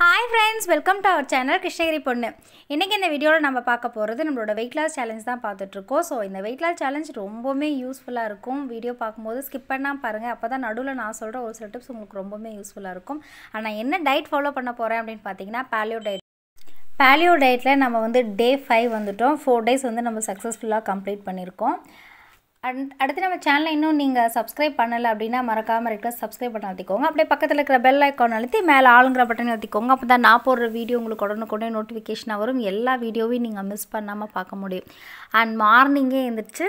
hi friends welcome to our channel Krishnagiri பொண்ணு இன்றைக்கி இந்த வீடியோவில் நம்ம பார்க்க போகிறது நம்மளோட வெயிட் லாஸ் சேலஞ்ச் தான் பார்த்துட்ருக்கோம் ஸோ இந்த வெயிட் லாஸ் சேலஞ்ச் ரொம்பவுமே யூஸ்ஃபுல்லாக இருக்கும் வீடியோ பார்க்கும்போது ஸ்கிப் பண்ணால் பாருங்கள் அப்போ தான் நடுவில் நான் சொல்கிற ஒரு சில டிப்ஸ் உங்களுக்கு ரொம்பவுமே யூஸ்ஃபுல்லாக இருக்கும் ஆனால் என்ன டயட் ஃபாலோ பண்ண போகிறேன் அப்படின்னு பார்த்தீங்கன்னா பேலியோ டயட் பேலியோ டயட்டில் நம்ம வந்து டே ஃபைவ் வந்துட்டோம் ஃபோர் டேஸ் வந்து நம்ம சக்ஸஸ்ஃபுல்லாக கம்ப்ளீட் பண்ணியிருக்கோம் அண்ட் அடுத்து நம்ம சேனலை இன்னும் நீங்கள் சப்ஸ்கிரைப் பண்ணலை அப்படின்னா மறக்காமல் இருக்க சப்ஸ்கிரைப் பண்ண அழுத்திக்கோங்க அப்படியே பக்கத்தில் இருக்கிற பெல் ஐக்கான் அழுத்தி மேலே ஆளுங்கிற பட்டன் அழுத்திக்கோங்க அப்போ தான் நான் போடுற வீடியோ உங்களுக்கு உடனுக்குடனே நோட்டிஃபிகேஷனாக வரும் எல்லா வீடியோவையும் நீங்கள் மிஸ் பண்ணாமல் பார்க்க முடியும் அண்ட் மார்னிங்கே எழுந்திரிச்சு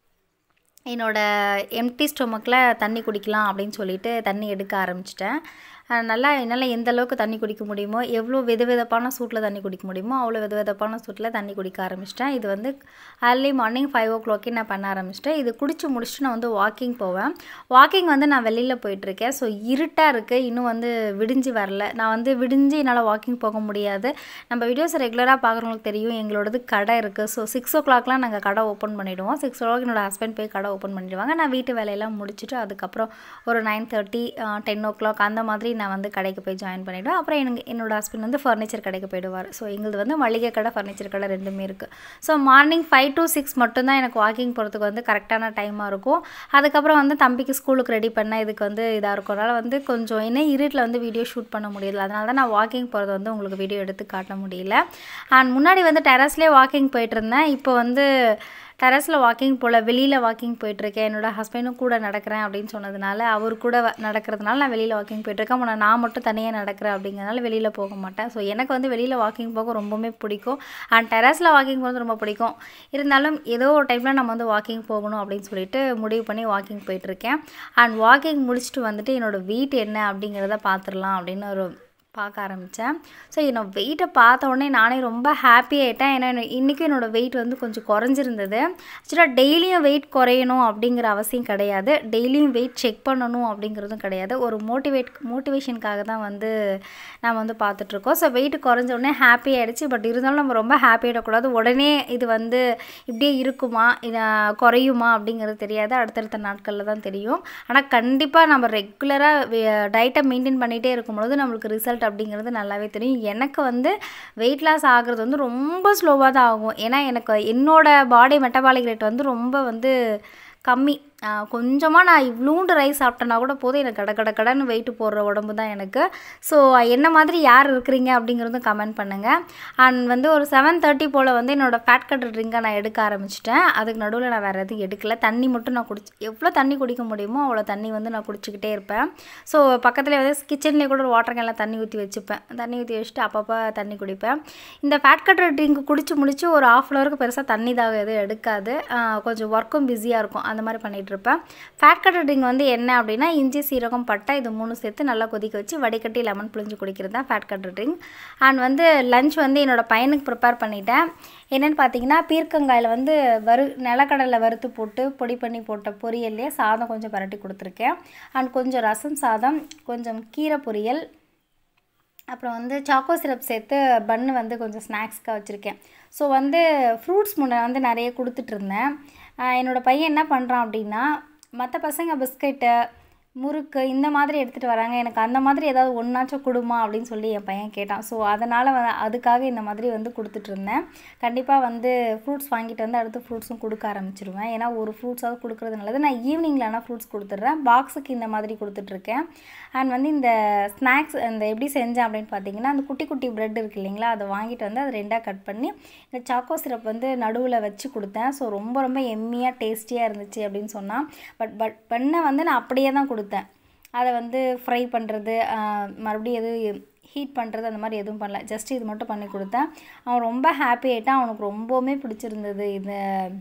என்னோடய எம்டி ஸ்டொமக்கில் தண்ணி குடிக்கலாம் அப்படின்னு சொல்லிட்டு தண்ணி எடுக்க ஆரம்பிச்சிட்டேன் நல்லா என்னால் எந்த அளவுக்கு தண்ணி குடிக்க முடியுமோ எவ்வளோ வெது வெதப்பான சூட்டில் தண்ணி குடிக்க முடியுமோ அவ்வளோ வெது வெதப்பான சூட்டில் தண்ணி குடிக்க ஆரம்பிச்சிட்டேன் இது வந்து அர்லி மார்னிங் ஃபைவ் ஓ கிளாக்கே நான் பண்ண ஆரம்பிச்சிட்டேன் இது குடிச்சு முடிச்சுட்டு நான் வந்து வாக்கிங் போவேன் வாக்கிங் வந்து நான் வெளியில் போயிட்டுருக்கேன் ஸோ இருட்டாக இருக்குது இன்னும் வந்து விடிஞ்சு வரல நான் வந்து விடிஞ்சு என்னால் வாக்கிங் போக முடியாது நம்ம வீடியோஸ் ரெகுலராக பார்க்குறவங்களுக்கு தெரியும் எங்களோடது கடை இருக்குது ஸோ சிக்ஸ் ஓ கிளாக்லாம் நாங்கள் கடை ஓப்பன் பண்ணிவிடுவோம் சிக்ஸ் ஓ கிளாக் என்னோடய ஹஸ்பண்ட் போய் கடை ஓப்பன் பண்ணிடுவாங்க நான் வீட்டு வேலையெல்லாம் முடிச்சுட்டு அதுக்கப்புறம் ஒரு nine thirty ten o'clock அந்த மாதிரி நான் வந்து கடைக்கு போய் ஜாயின் பண்ணிவிடுவேன் அப்புறம் எனக்கு என்னோடய ஹஸ்பண்ட் வந்து ஃபர்னிச்சர் கடைக்கு போயிடுவார் ஸோ எங்களது வந்து மளிகை கடை ஃபர்னிச்சர் கடை ரெண்டுமே இருக்குது so morning five to six மட்டும்தான் எனக்கு வாக்கிங் போகிறதுக்கு வந்து கரெக்டான டைமாக இருக்கும் அதுக்கப்புறம் வந்து தம்பிக்கு ஸ்கூலுக்கு ரெடி பண்ண இதுக்கு வந்து இதாக இருக்கும் அதனால் வந்து கொஞ்சம் என்ன இருட்டில் வந்து வீடியோ ஷூட் பண்ண முடியல அதனால தான் நான் வாக்கிங் போகிறது வந்து உங்களுக்கு வீடியோ எடுத்து காட்ட முடியல அண்ட் முன்னாடி வந்து டெரஸ்லேயே வாக்கிங் போயிட்டு இருந்தேன் இப்போ வந்து டெரஸில் வாக்கிங் போல் வெளியில் வாக்கிங் போயிட்டுருக்கேன் என்னோடய ஹஸ்பண்டும் கூட நடக்கிறேன் அப்படின்னு சொன்னதுனால அவர் கூட நடக்கிறதுனால நான் வெளியில் வாக்கிங் போயிட்டுருக்கேன் ஆனால் நான் மட்டும் தனியாக நடக்கிறேன் அப்படிங்கிறனால வெளியில் போக மாட்டேன் ஸோ எனக்கு வந்து வெளியில் வாக்கிங் போக ரொம்பவுமே பிடிக்கும் அண்ட் டெரஸில் வாக்கிங் போகிறது ரொம்ப பிடிக்கும் இருந்தாலும் ஏதோ ஒரு டைமில் நம்ம வந்து வாக்கிங் போகணும் அப்படின்னு சொல்லிட்டு முடிவு பண்ணி வாக்கிங் போயிட்டுருக்கேன் அண்ட் வாக்கிங் முடிச்சுட்டு வந்துட்டு என்னோடய வெயிட் என்ன அப்படிங்கிறத பார்த்துடலாம் அப்படின்னு ஒரு பார்க்க ஆரம்பித்தேன் ஸோ என்னோட வெயிட்டை பார்த்த உடனே நானே ரொம்ப ஹாப்பி ஆகிட்டேன் ஏன்னா இன்றைக்கும் என்னோடய வெயிட் வந்து கொஞ்சம் குறைஞ்சிருந்தது ஆக்சுவலாக டெய்லியும் வெயிட் குறையணும் அப்படிங்கிற அவசியம் கிடையாது டெய்லியும் வெயிட் செக் பண்ணணும் அப்படிங்கிறதும் கிடையாது ஒரு மோட்டிவேட் மோட்டிவேஷனுக்காக தான் வந்து நம்ம வந்து பார்த்துட்ருக்கோம் ஸோ வெயிட் குறைஞ்ச உடனே ஹாப்பி ஆகிடுச்சு பட் இருந்தாலும் நம்ம ரொம்ப ஹாப்பி ஆகிடக்கூடாது உடனே இது வந்து இப்படியே இருக்குமா இது குறையுமா அப்படிங்கிறது தெரியாது அடுத்தடுத்த நாட்களில் தான் தெரியும் ஆனால் கண்டிப்பாக நம்ம ரெகுலராக டயட்டை மெயின்டைன் பண்ணிகிட்டே இருக்கும்பொழுது நம்மளுக்கு ரிசல்ட் ரிசல்ட் அப்படிங்கிறது நல்லாவே தெரியும் எனக்கு வந்து வெயிட் லாஸ் ஆகிறது வந்து ரொம்ப ஸ்லோவாக தான் ஆகும் ஏன்னா எனக்கு என்னோடய பாடி மெட்டபாலிக் ரேட் வந்து ரொம்ப வந்து கம்மி கொஞ்சமாக நான் இவ்வளோண்டு ரைஸ் சாப்பிட்டேன்னா கூட போதும் எனக்கு கட கட கடன்னு வெயிட்டு போடுற உடம்பு தான் எனக்கு ஸோ என்ன மாதிரி யார் இருக்கிறீங்க அப்படிங்கிறதும் கமெண்ட் பண்ணுங்கள் அண்ட் வந்து ஒரு செவன் தேர்ட்டி போல் வந்து என்னோடய ஃபேட் கட்டர் ட்ரிங்கை நான் எடுக்க ஆரம்பிச்சிட்டேன் அதுக்கு நடுவில் நான் வேறு எதுவும் எடுக்கல தண்ணி மட்டும் நான் குடிச்சு எவ்வளோ தண்ணி குடிக்க முடியுமோ அவ்வளோ தண்ணி வந்து நான் குடிச்சிக்கிட்டே இருப்பேன் ஸோ பக்கத்தில் வந்து கிச்சன்லேயே கூட ஒரு வாட்டர் கேனில் தண்ணி ஊற்றி வச்சுப்பேன் தண்ணி ஊற்றி வச்சுட்டு அப்பப்போ தண்ணி குடிப்பேன் இந்த ஃபேட் கட்டர் ட்ரிங்க் குடிச்சு முடிச்சு ஒரு ஆஃப் அன் ஹவருக்கு பெருசாக தண்ணி தாக எதுவும் எடுக்காது கொஞ்சம் ஒர்க்கும் பிஸியாக இருக்கும் அந்த மாதிரி பண்ணிகிட்டு இருப்பேன் ஃபேட் கட்டர் ட்ரிங்க் வந்து என்ன அப்படின்னா இஞ்சி சீரகம் பட்டை இது மூணு சேர்த்து நல்லா கொதிக்க வச்சு வடிகட்டி லெமன் புளிஞ்சு குடிக்கிறது தான் ஃபேட் கட்டர் ட்ரிங்க் அண்ட் வந்து லஞ்ச் வந்து என்னோடய பையனுக்கு ப்ரிப்பேர் பண்ணிட்டேன் என்னென்னு பார்த்தீங்கன்னா பீர்க்கங்காயில் வந்து வறு நிலக்கடலை வறுத்து போட்டு பொடி பண்ணி போட்ட பொரியல்லே சாதம் கொஞ்சம் பரட்டி கொடுத்துருக்கேன் அண்ட் கொஞ்சம் ரசம் சாதம் கொஞ்சம் கீரை பொரியல் அப்புறம் வந்து சாக்கோ சிரப் சேர்த்து பன்னு வந்து கொஞ்சம் ஸ்நாக்ஸ்க்காக வச்சுருக்கேன் ஸோ வந்து ஃப்ரூட்ஸ் முன்னே வந்து நிறைய கொடுத்துட்ருந்தேன் என்னோடய பையன் என்ன பண்ணுறான் அப்படின்னா மற்ற பசங்க பிஸ்கெட்டு முறுக்கு இந்த மாதிரி எடுத்துகிட்டு வராங்க எனக்கு அந்த மாதிரி ஏதாவது ஒன்றாச்சும் கொடுமா அப்படின்னு சொல்லி என் பையன் கேட்டான் ஸோ அதனால் அதுக்காக இந்த மாதிரி வந்து கொடுத்துட்ருந்தேன் கண்டிப்பாக வந்து ஃப்ரூட்ஸ் வாங்கிட்டு வந்து அடுத்து ஃப்ரூட்ஸும் கொடுக்க ஆரம்பிச்சிருவேன் ஏன்னா ஒரு ஃப்ரூட்ஸாவது கொடுக்குறது நல்லது நான் ஈவினிங்கில் ஆனால் ஃப்ரூட்ஸ் கொடுத்துட்றேன் பாக்ஸுக்கு இந்த மாதிரி கொடுத்துட்ருக்கேன் அண்ட் வந்து இந்த ஸ்நாக்ஸ் இந்த எப்படி செஞ்சேன் அப்படின்னு பார்த்தீங்கன்னா அந்த குட்டி குட்டி ப்ரெட் இருக்குது இல்லைங்களா அதை வாங்கிட்டு வந்து அதை ரெண்டாக கட் பண்ணி இந்த சாக்கோ சிரப் வந்து நடுவில் வச்சு கொடுத்தேன் ஸோ ரொம்ப ரொம்ப எம்மியாக டேஸ்டியாக இருந்துச்சு அப்படின்னு சொன்னான் பட் பட் பண்ணை வந்து நான் அப்படியே தான் கொடுத்தேன் கொடுத்தேன் அதை வந்து ஃப்ரை பண்ணுறது மறுபடியும் எதுவும் ஹீட் பண்ணுறது அந்த மாதிரி எதுவும் பண்ணல ஜஸ்ட் இது மட்டும் பண்ணி கொடுத்தேன் அவன் ரொம்ப ஹாப்பி ஆகிட்டான் அவனுக்கு ரொம்பவுமே பிடிச்சிருந்தது இந்த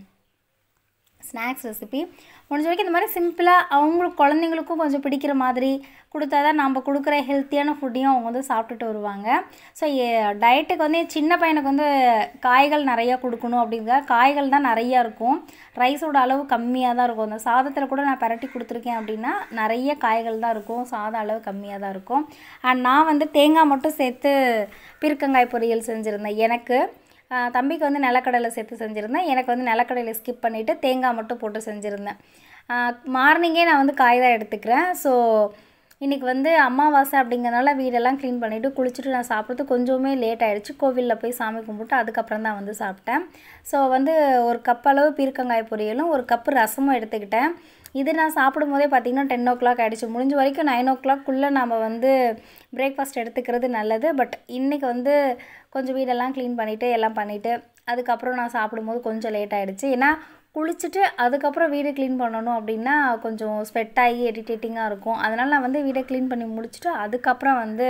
ஸ்நாக்ஸ் ரெசிபி முடிஞ்ச வரைக்கும் இந்த மாதிரி சிம்பிளாக அவங்களுக்கு குழந்தைங்களுக்கும் கொஞ்சம் பிடிக்கிற மாதிரி கொடுத்தா தான் நம்ம கொடுக்குற ஹெல்த்தியான ஃபுட்டையும் அவங்க வந்து சாப்பிட்டுட்டு வருவாங்க ஸோ டயட்டுக்கு வந்து சின்ன பையனுக்கு வந்து காய்கள் நிறையா கொடுக்கணும் அப்படிங்கிற காய்கள் தான் நிறையா இருக்கும் ரைஸோட அளவு கம்மியாக தான் இருக்கும் அந்த சாதத்தில் கூட நான் பரட்டி கொடுத்துருக்கேன் அப்படின்னா நிறைய காய்கள் தான் இருக்கும் சாதம் அளவு கம்மியாக தான் இருக்கும் அண்ட் நான் வந்து தேங்காய் மட்டும் சேர்த்து பீர்க்கங்காய் பொரியல் செஞ்சுருந்தேன் எனக்கு தம்பிக்கு வந்து நிலக்கடலை சேர்த்து செஞ்சுருந்தேன் எனக்கு வந்து நிலக்கடலை ஸ்கிப் பண்ணிவிட்டு தேங்காய் மட்டும் போட்டு செஞ்சுருந்தேன் மார்னிங்கே நான் வந்து காய் தான் எடுத்துக்கிறேன் ஸோ இன்றைக்கி வந்து அமாவாசை அப்படிங்கிறனால வீடெல்லாம் க்ளீன் பண்ணிவிட்டு குளிச்சுட்டு நான் சாப்பிட்றது கொஞ்சமே லேட் ஆகிடுச்சு கோவிலில் போய் சாமி கும்பிட்டு அதுக்கப்புறம் தான் வந்து சாப்பிட்டேன் ஸோ வந்து ஒரு கப் அளவு பீர்க்கங்காய் பொரியலும் ஒரு கப்பு ரசமும் எடுத்துக்கிட்டேன் இது நான் சாப்பிடும் போதே பார்த்திங்கன்னா டென் ஓ கிளாக் ஆகிடுச்சு முடிஞ்ச வரைக்கும் நைன் ஓ கிளாக்குள்ளே நம்ம வந்து பிரேக்ஃபாஸ்ட் எடுத்துக்கிறது நல்லது பட் இன்றைக்கி வந்து கொஞ்சம் வீடெல்லாம் க்ளீன் பண்ணிவிட்டு எல்லாம் பண்ணிவிட்டு அதுக்கப்புறம் நான் சாப்பிடும்போது கொஞ்சம் லேட் ஆகிடுச்சு ஏன்னா குளிச்சுட்டு அதுக்கப்புறம் வீடு க்ளீன் பண்ணணும் அப்படின்னா கொஞ்சம் ஸ்வெட் ஆகி இரிட்டேட்டிங்காக இருக்கும் அதனால் நான் வந்து வீடை க்ளீன் பண்ணி முடிச்சுட்டு அதுக்கப்புறம் வந்து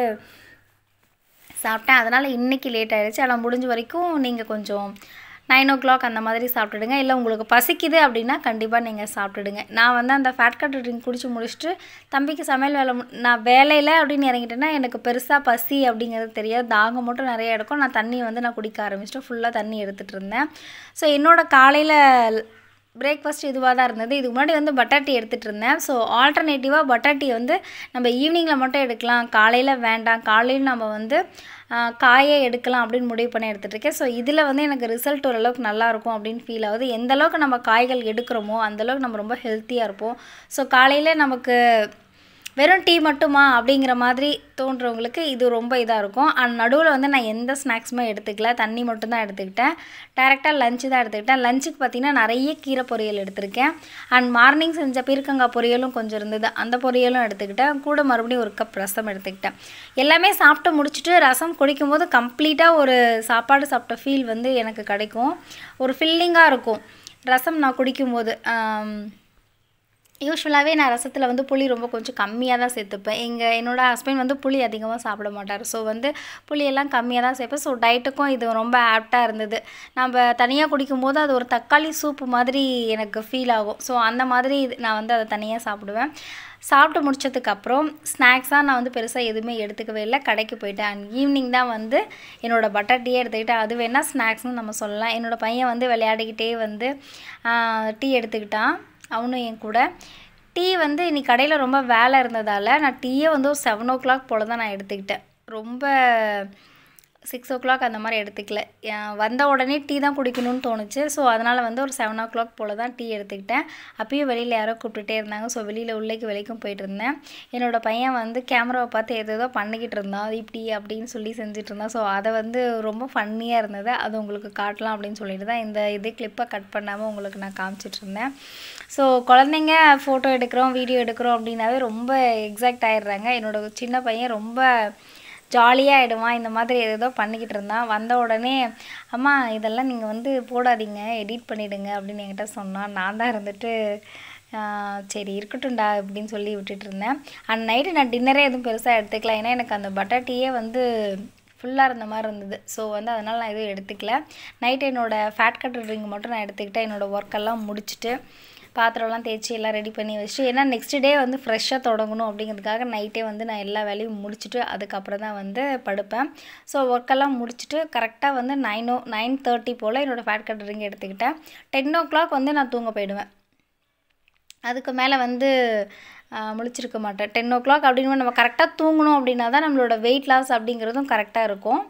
சாப்பிட்டேன் அதனால் இன்றைக்கி லேட் ஆகிடுச்சு ஆனால் முடிஞ்ச வரைக்கும் நீங்கள் கொஞ்சம் நைன் ஓ கிளாக் அந்த மாதிரி சாப்பிட்டுடுங்க இல்லை உங்களுக்கு பசிக்குது அப்படின்னா கண்டிப்பாக நீங்கள் சாப்பிட்டுடுங்க நான் வந்து அந்த ஃபேட் கட் ட்ரிங்க் குடிச்சு முடிச்சுட்டு தம்பிக்கு சமையல் வேலை மு- நான் வேலையில் அப்படின்னு இறங்கிட்டேன்னா எனக்கு பெருசாக பசி அப்படிங்கிறது தெரியாது தாகம் மட்டும் நிறைய எடுக்கும் நான் தண்ணி வந்து நான் குடிக்க ஆரம்பிச்சிட்டு ஃபுல்லாக தண்ணி எடுத்துகிட்டு இருந்தேன் ஸோ என்னோட காலையில் பிரேக்ஃபாஸ்ட் இதுவாக தான் இருந்தது இதுக்கு முன்னாடி வந்து பட்டர் டீ எடுத்துகிட்டு இருந்தேன் ஸோ ஆல்டர்னேட்டிவாக பட்டர் டீ வந்து நம்ம ஈவினிங்கில் மட்டும் எடுக்கலாம் காலையில் வேண்டாம் காலையில் நம்ம வந்து ஆஹ், காயே எடுக்கலாம் அப்படின்னு முடிவு பண்ணி எடுத்துகிட்டு இருக்கேன் ஸோ இதில் வந்து எனக்கு ரிசல்ட் ஓரளவுக்கு நல்லா இருக்கும் அப்படின்னு ஃபீல் ஆகுது எந்த அளவுக்கு நம்ம காய்கள் எடுக்கிறோமோ அந்தளவுக்கு நம்ம ரொம்ப ஹெல்த்தியாக இருப்போம் ஸோ காலையில் நமக்கு வெறும் டீ மட்டுமா அப்படிங்கிற மாதிரி தோன்றவங்களுக்கு இது ரொம்ப இதாக இருக்கும் அண்ட் நடுவில் வந்து நான் எந்த ஸ்நாக்ஸுமே எடுத்துக்கல தண்ணி மட்டும்தான் எடுத்துக்கிட்டேன் டேரெக்டாக லஞ்சு தான் எடுத்துக்கிட்டேன் லஞ்சுக்கு பார்த்தீங்கன்னா நிறைய கீரை பொரியல் எடுத்திருக்கேன் அண்ட் மார்னிங் செஞ்ச பீர்க்கங்காய் பொரியலும் கொஞ்சம் இருந்தது அந்த பொரியலும் எடுத்துக்கிட்டேன் கூட மறுபடியும் ஒரு கப் ரசம் எடுத்துக்கிட்டேன் எல்லாமே சாப்பிட்டு முடிச்சுட்டு ரசம் குடிக்கும்போது கம்ப்ளீட்டாக ஒரு சாப்பாடு சாப்பிட்ட ஃபீல் வந்து எனக்கு கிடைக்கும் ஒரு ஃபில்லிங்காக இருக்கும் ரசம் நான் குடிக்கும்போது ஆம், யூஸ்வலாகவே நான் ரசத்தில் வந்து புளி ரொம்ப கொஞ்சம் கம்மியாக தான் சேர்த்துப்பேன் எங்கள் என்னோட ஹஸ்பண்ட் வந்து புளி அதிகமாக சாப்பிட மாட்டார் ஸோ வந்து புளியெல்லாம் கம்மியாக தான் சேர்ப்பேன் ஸோ டயட்டுக்கும் இது ரொம்ப ஆப்டாக இருந்தது நம்ம தனியாக குடிக்கும்போது அது ஒரு தக்காளி சூப்பு மாதிரி எனக்கு ஃபீல் ஆகும் ஸோ அந்த மாதிரி இது- நான் வந்து அதை தனியாக சாப்பிடுவேன் சாப்பிட்டு முடிச்சதுக்கப்புறம் ஸ்நாக்ஸாக நான் வந்து பெருசாக எதுவுமே எடுத்துக்கவே இல்லை கடைக்கு போயிட்டேன் அண்ட் ஈவினிங் தான் வந்து என்னோடய பட்டர் டீயே எடுத்துக்கிட்டேன் அது வேணால் ஸ்நாக்ஸ்னு நம்ம சொல்லலாம் என்னோட பையன் வந்து விளையாடிக்கிட்டே வந்து டீ எடுத்துக்கிட்டான் அவனும் என் கூட டீ வந்து இன்னைக்கு கடையில் ரொம்ப வேலை இருந்ததால் நான் டீயே வந்து ஒரு செவன் ஓ கிளாக் போல் தான் நான் எடுத்துக்கிட்டேன் ரொம்ப சிக்ஸ் ஓ கிளாக் அந்த மாதிரி எடுத்துக்கல ஏன் வந்த உடனே டீ தான் குடிக்கணும்னு தோணுச்சு ஸோ அதனால் வந்து ஒரு செவன் ஓ கிளாக் போல் தான் டீ எடுத்துக்கிட்டேன் அப்பயும் வெளியில் யாரோ கூப்பிட்டுட்டே இருந்தாங்க ஸோ வெளியில் உள்ளேக்கு வெளிக்கும் போயிட்டு இருந்தேன் என்னோடய பையன் வந்து கேமராவை பார்த்து ஏதேதோ பண்ணிக்கிட்டு இருந்தான் அது இப்படி அப்படின்னு சொல்லி செஞ்சுட்டு இருந்தான் ஸோ அதை வந்து ரொம்ப ஃபன்னியாக இருந்தது அது உங்களுக்கு காட்டலாம் அப்படின்னு சொல்லிட்டு தான் இந்த இது கிளிப்பை கட் பண்ணாமல் உங்களுக்கு நான் காமிச்சிட்டு இருந்தேன் ஸோ குழந்தைங்க ஃபோட்டோ எடுக்கிறோம் வீடியோ எடுக்கிறோம் அப்படின்னாவே ரொம்ப எக்ஸாக்ட் ஆயிடுறாங்க என்னோட சின்ன பையன் ரொம்ப ஜாலியாக ஆகிடுவான் இந்த மாதிரி ஏதோ பண்ணிக்கிட்டு இருந்தான் வந்த உடனே அம்மா இதெல்லாம் நீங்கள் வந்து போடாதீங்க எடிட் பண்ணிவிடுங்க அப்படின்னு என்கிட்ட சொன்னான் நான் தான் இருந்துட்டு ஆஹ், சரி இருக்கட்டும்டா அப்படின்னு சொல்லி விட்டுட்டு இருந்தேன் அண்ட் நைட்டு நான் டின்னரே எதுவும் பெருசாக எடுத்துக்கல ஏன்னா எனக்கு அந்த பட்டர் டீயே வந்து ஃபுல்லாக இருந்த மாதிரி இருந்தது ஸோ வந்து அதனால் நான் எதுவும் எடுத்துக்கல நைட் என்னோடய ஃபேட் கட்டர் ட்ரிங்க் மட்டும் நான் எடுத்துக்கிட்டேன் என்னோடய ஒர்க்கெல்லாம் முடிச்சுட்டு பாத்திரம்லாம் தேய்ச்சி எல்லாம் ரெடி பண்ணி வச்சுட்டு ஏன்னா நெக்ஸ்ட் டே வந்து ஃப்ரெஷ்ஷாக தொடங்கணும் அப்படிங்கிறதுக்காக நைட்டே வந்து நான் எல்லா வேலையும் முடிச்சுட்டு அதுக்கப்புறம் தான் வந்து படுப்பேன் ஸோ ஒர்க்கெல்லாம் முடிச்சுட்டு கரெக்டாக வந்து நைன் ஓ நைன் தேர்ட்டி போல் என்னோடய ஃபேட் கட் ட்ரிங்க் எடுத்துக்கிட்டேன் டென் ஓ கிளாக் வந்து நான் தூங்க போயிடுவேன் அதுக்கு மேலே வந்து ஆஹ், முழிச்சிருக்க மாட்டேன் டென் ஓ கிளாக் அப்படின்னு நம்ம கரெக்டாக தூங்கணும் அப்படின்னா தான் நம்மளோட வெயிட் லாஸ் அப்படிங்கிறதும் கரெக்டாக இருக்கும்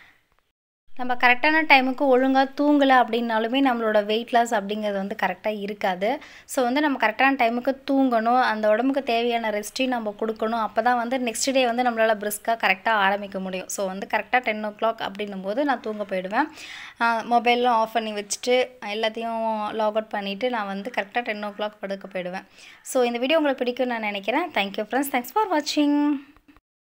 நம்ம கரெக்டான டைமுக்கு ஒழுங்காக தூங்கலை அப்படின்னாலுமே நம்மளோட வெயிட் லாஸ் அப்படிங்கிறது வந்து கரெக்டாக இருக்காது ஸோ வந்து நம்ம கரெக்டான டைமுக்கு தூங்கணும் அந்த உடம்புக்கு தேவையான ரெஸ்ட்டையும் நம்ம கொடுக்கணும் அப்போ தான் வந்து நெக்ஸ்ட் டே வந்து நம்மளால் பிரிஸ்காக கரெக்டாக ஆரம்பிக்க முடியும் ஸோ வந்து கரெக்டாக டென் ஓ கிளாக் அப்படின்னும் போது நான் தூங்க போயிடுவேன் மொபைல்லாம் ஆஃப் பண்ணி வச்சுட்டு எல்லாத்தையும் லாக் அவுட் பண்ணிவிட்டு நான் வந்து கரெக்டாக டென் ஓ கிளாக் படுக்க போயிடுவேன் ஸோ இந்த வீடியோ உங்களுக்கு பிடிக்கும்னு நான் நினைக்கிறேன் தேங்க்யூ ஃப்ரெண்ட்ஸ் தேங்க்ஸ் ஃபார் வாட்சிங்